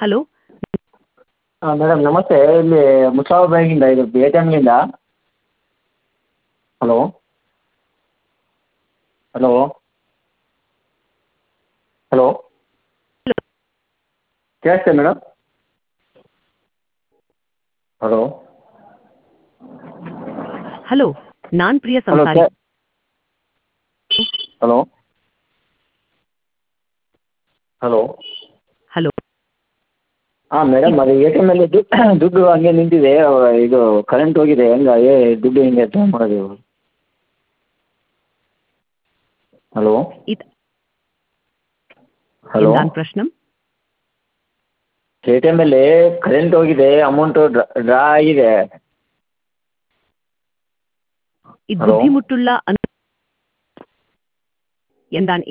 hello ಹಾಂ madam ನಮಸ್ತೆ ಇಲ್ಲಿ ಮುಸಾಫರ್ ಬ್ಯಾಂಕಿಂದ ಇದು ಎ ಟಿ ಎಮ್ನಿಂದ ಹಲೋ ಹಲೋ ಹಲೋ ಕೇಳಿಸ್ತಾ ಮೇಡಮ್ ಹಲೋ ಹಲೋ ನಾನ್ ಪ್ರಿಯ ಹಲೋ ಸಂಸಾರಿ ಹಲೋ ಹಲೋ ಹಲೋ ಹಾಂ ಮೇಡಮ್ ಅದು ಎ ಟಿ ಎಮ್ಮಲ್ಲಿ ದುಡ್ಡು ಹಂಗೆ ನಿಂತಿದೆ ಇದು ಕರೆಂಟ್ ಹೋಗಿದೆ ಹೆಂಗೆ ಏ ದುಡ್ಡು ಹೆಂಗೆ ಟ್ರಾ ಮಾಡೋದು ಇವಾಗ ಹಲೋ ഇത് ಹಲೋ എന്താണ് പ്രശ്നം ಎ ಟಿ ಎಮ್ಮಲ್ಲಿ ಕರೆಂಟ್ ಹೋಗಿದೆ ಅಮೌಂಟು ಡ್ರಾ ಆಗಿದೆ ഇത് ഹലോ ബുദ്ധിമുട്ടുള്ള അನು എന്താണ്